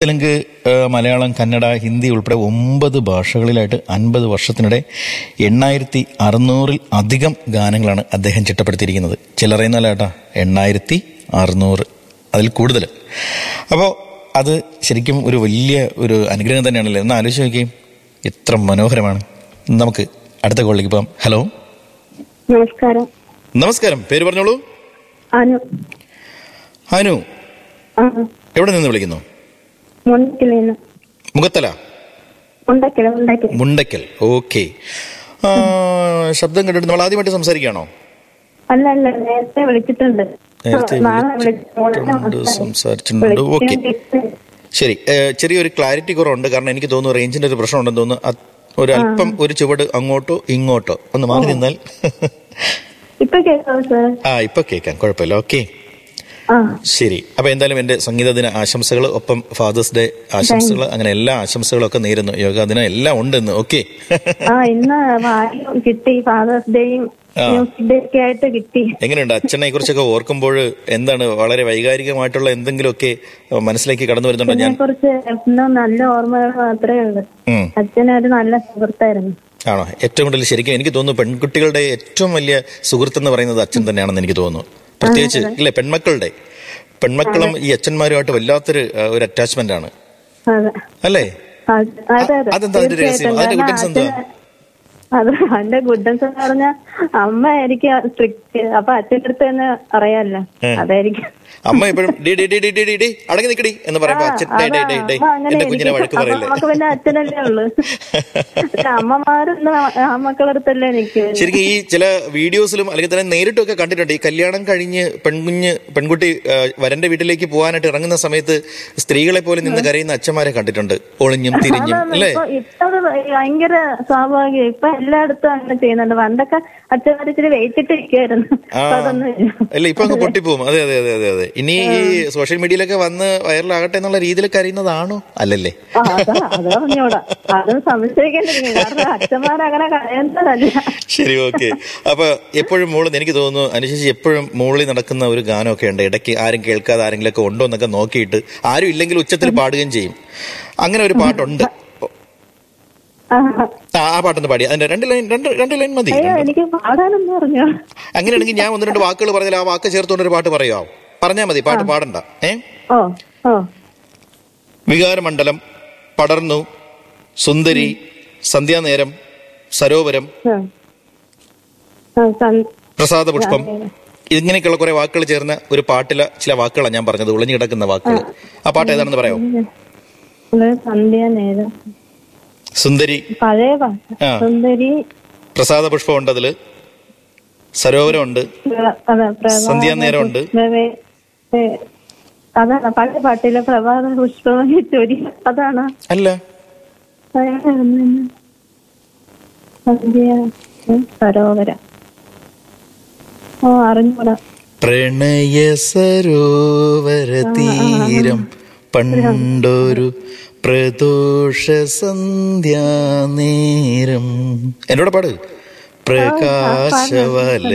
തെലുങ്ക് ഏഹ്, മലയാളം കന്നഡ ഹിന്ദി ഉൾപ്പെടെ ഒമ്പത് ഭാഷകളിലായിട്ട് അൻപത് വർഷത്തിനിടെ എണ്ണായിരത്തി അറുന്നൂറിൽ അധികം ഗാനങ്ങളാണ് അദ്ദേഹം ചിട്ടപ്പെടുത്തിയിരിക്കുന്നത് ചില്ലറയുന്നല്ല കേട്ടാ എണ്ണായിരത്തി അറുന്നൂറ് അതിൽ കൂടുതൽ അപ്പോൾ അത് ശരിക്കും ഒരു വലിയ ഒരു അനുഗ്രഹം തന്നെയാണല്ലോ ഒന്ന് ആലോചിച്ച് നോക്കിയും എത്ര മനോഹരമാണ് നമുക്ക് അടുത്ത കോളിലേക്ക് പോകാം ഹലോ നമസ്കാരം നമസ്കാരം പേര് പറഞ്ഞോളൂ അനു അനു ആ എവിടെ നിന്ന് വിളിക്കുന്നു മുണ്ടക്കിൽ നിന്ന് മുഖത്തല മുണ്ടക്കിൽ മുണ്ടക്കിൽ മുണ്ടയ്ക്കൽ ഓക്കെ ശബ്ദം കേട്ടിട്ട് നമ്മൾ ആദ്യമായിട്ട് സംസാരിക്കുകയാണോ അല്ല അല്ല നേരത്തെ വിളിച്ചിട്ടുണ്ട് നേരത്തെ ആ, നാളെ വിളിച്ചിട്ടുണ്ട്, വിളിച്ചിട്ടുണ്ട്. സംസാരിച്ചിട്ടുണ്ട്. ഓക്കെ. വിളിച്ചിട്ടുണ്ട്. ശരി ഏഹ്, ചെറിയൊരു ക്ലാരിറ്റി കുറവുണ്ട് കാരണം എനിക്ക് തോന്നുന്നു റേഞ്ചിന്റെ ഒരു പ്രശ്നം ഉണ്ടെന്ന് തോന്നുന്നു അത് ഒരു അല്പം ഒരു ചുവട് അങ്ങോട്ടോ ഇങ്ങോട്ടോ ഒന്ന് മാറി നിന്നാൽ ഇപ്പൊ കേൾക്കാവോ സാർ ആ ഇപ്പൊ കേൾക്കാം കുഴപ്പമില്ല ഓക്കെ ആ ശരി അപ്പൊ എന്തായാലും എന്റെ സംഗീത ദിന ആശംസകൾ ഒപ്പം ഫാദേഴ്സ് ഡേ ആശംസകൾ അങ്ങനെ എല്ലാ ആശംസകളും ഒക്കെ നേരുന്നു യോഗാ ദിനം എല്ലാം ഉണ്ടെന്ന് ഓക്കെ ആ ഇന്ന് വായും കിട്ടി ഫാദേഴ്സ് ഡേയും ആ. മ്യൂസിക് ഡേ ഒക്കെ ആയിട്ട് കിട്ടി എങ്ങനെയുണ്ട് അച്ഛനെ കുറിച്ചൊക്കെ ഓർക്കുമ്പോൾ എന്താണ് വളരെ വൈകാരികമായിട്ടുള്ള എന്തെങ്കിലുമൊക്കെ മനസ്സിലേക്ക് കടന്നു വരുന്നുണ്ടോ അച്ഛനെ ഞാൻ കുറിച്ച് എന്നും നല്ല ഓർമ്മകൾ മാത്രമേ ഉള്ളൂ ഉം. അച്ഛനൊരു നല്ല സുഹൃത്തായിരുന്നു ആണോ ഏറ്റവും കൂടുതൽ ശരിക്കും എനിക്ക് തോന്നുന്നു പെൺകുട്ടികളുടെ ഏറ്റവും വലിയ സുഹൃത്ത് എന്ന് പറയുന്നത് അച്ഛൻ തന്നെയാണെന്ന് എനിക്ക് തോന്നുന്നു പ്രത്യേകിച്ച് ഇല്ലേ പെൺമക്കളുടെ പെൺമക്കളും ഈ അച്ഛന്മാരുമായിട്ട് വല്ലാത്തൊരു ആ, ഒരു അറ്റാച്ച്മെന്റ് ആണ് അതെ അല്ലേ അത് അതെ അതെ അതെന്താ അതിന്റെ രഹസ്യം? തീർച്ചയായിട്ടും. അതിന്റെ കാരണം goodness എന്താ? അച്ഛന് അത് അതിന്റെ ഗുഡൻസ് എന്ന് പറഞ്ഞ അമ്മ എനിക്ക് സ്ട്രിക്റ്റ് അപ്പൊ അച്ഛൻ്റെ അടുത്ത് തന്നെ അറിയാലോ ഏ. അതായിരിക്കും അമ്മ എപ്പോഴും ഡി ഡി ഡി ഡി ഡി ഡി ഡി അടങ്ങി നിക്കടി എന്ന് പറയുമ്പോ അച്ഛൻ ഡേ ഡേ ഡേ ഡേ അമ്മ അങ്ങനെ എന്റെ കുഞ്ഞിനെ എനിക്ക് വഴക്ക് അപ്പൊ പറയില്ലേ നമുക്ക് പിന്നെ അച്ഛനല്ലേ ഉള്ളു പക്ഷെ അമ്മമാരൊന്നും ആ മക്കളുടെ അടുത്തല്ലേ എനിക്ക് ശരിക്കും ഈ ചില വീഡിയോസിലും അല്ലെങ്കിൽ തന്നെ നേരിട്ടും ഒക്കെ കണ്ടിട്ടുണ്ട് ഈ കല്യാണം കഴിഞ്ഞ് പെൺകുഞ്ഞ് പെൺകുട്ടി ആ, വരന്റെ വീട്ടിലേക്ക് പോകാനായിട്ട് ഇറങ്ങുന്ന സമയത്ത് സ്ത്രീകളെ പോലെ നിന്ന് കരയുന്ന അച്ഛന്മാരെ കണ്ടിട്ടുണ്ട് ഒളിഞ്ഞും തിരിഞ്ഞും അതാണ് അല്ലേ ഇപ്പൊ ഇപ്പൊ അത് ഭയങ്കര സ്വാഭാവികം ഇപ്പൊ എല്ലായിടത്തും അങ്ങനെ ചെയ്യുന്നുണ്ട് പണ്ടൊക്കെ അച്ഛന്മാർ ഇച്ചിരി വെയിറ്റിട്ട് ഇരിക്കുമായിരുന്നു ആ അപ്പൊ അതൊന്നും ഇല്ല അല്ല ഇപ്പൊ അങ്ങ് പൊട്ടിപ്പോവും അതെ അതെ അതെ അതെ അതെ ഇനി ഈ സോഷ്യൽ മീഡിയയിലൊക്കെ വന്ന് വൈറലാകട്ടെ എന്നുള്ള രീതിയിൽ കരയുന്നതാണോ അല്ലല്ലേ ആ, അതാ അത് പറഞ്ഞൂടാ അത് സംശയിക്കേണ്ടിരിക്കും കാരണം അച്ഛന്മാരങ്ങനെ കഴിയുന്നതല്ല ശരി ഓക്കെ അപ്പൊ എപ്പോഴും മോള് എനിക്ക് തോന്നുന്നു അനുശേഷി എപ്പോഴും മോളിൽ നടക്കുന്ന ഒരു ഗാനമൊക്കെ ഉണ്ട് ഇടയ്ക്ക് ആരും കേൾക്കാതെ ആരെങ്കിലും ഒക്കെ ഉണ്ടോ എന്നൊക്കെ നോക്കിയിട്ട് ആരും ഇല്ലെങ്കിൽ ഉച്ചത്തിൽ പാടുകയും ചെയ്യും അങ്ങനെ ഒരു പാട്ടുണ്ട് ആ, ആ ആ പാട്ടൊന്ന് പാടി അതിന്റെ രണ്ട് ലൈൻ രണ്ട് രണ്ട് ലൈൻ മതി അയ്യോ എനിക്ക് പാടാനൊന്നും പറഞ്ഞു അങ്ങനെയാണെങ്കിൽ ഞാൻ ഒന്ന് രണ്ട് വാക്കുകൾ പറഞ്ഞാൽ ആ വാക്ക് ചേർത്തുകൊണ്ട് ഒരു പാട്ട് പറയാമോ പറഞ്ഞാൽ മതി പാട്ട് പാടണ്ട ഏ ഓ ഓ വികാരമണ്ഡലം പടർന്നു സുന്ദരി സന്ധ്യാനേരം സരോവരം ആ. ആ, സൻ- പ്രസാദ പുഷ്പം ഇങ്ങനെയൊക്കെയുള്ള കുറെ വാക്കുകൾ ചേർന്ന ഒരു പാട്ടിലെ ചില വാക്കുകളാണ് ഞാൻ പറഞ്ഞത് ഒളിഞ്ഞു കിടക്കുന്ന വാക്കുകൾ ആ പാട്ട് ഏതാണെന്ന് പറയാമോ ഇത് സന്ധ്യ നേരം സുന്ദരി പഴയ പാട്ട് ആ. സുന്ദരി പ്രസാദ പുഷ്പം ഉണ്ട് അതില് സരോവരമുണ്ട് പ്ര- അതെ, പ്രഭാത സന്ധ്യാനേരമുണ്ട്. പുഷ്പമേ, ഏ, അതാണ് പഴയ പാട്ടിലെ പ്രഭാത പുഷ്പമേ ചൊരി അതാണ് അല്ല അതായിരുന്നു. സന്ധ്യ ഏ, സരോവരം ഓ അറിഞ്ഞൂടാ പ്രണയ സരോവര തീരം പണ്ടൊരു പ്രദോഷ സന്ധ്യാനേരം എന്നോട് പാട് പ്രകാശവല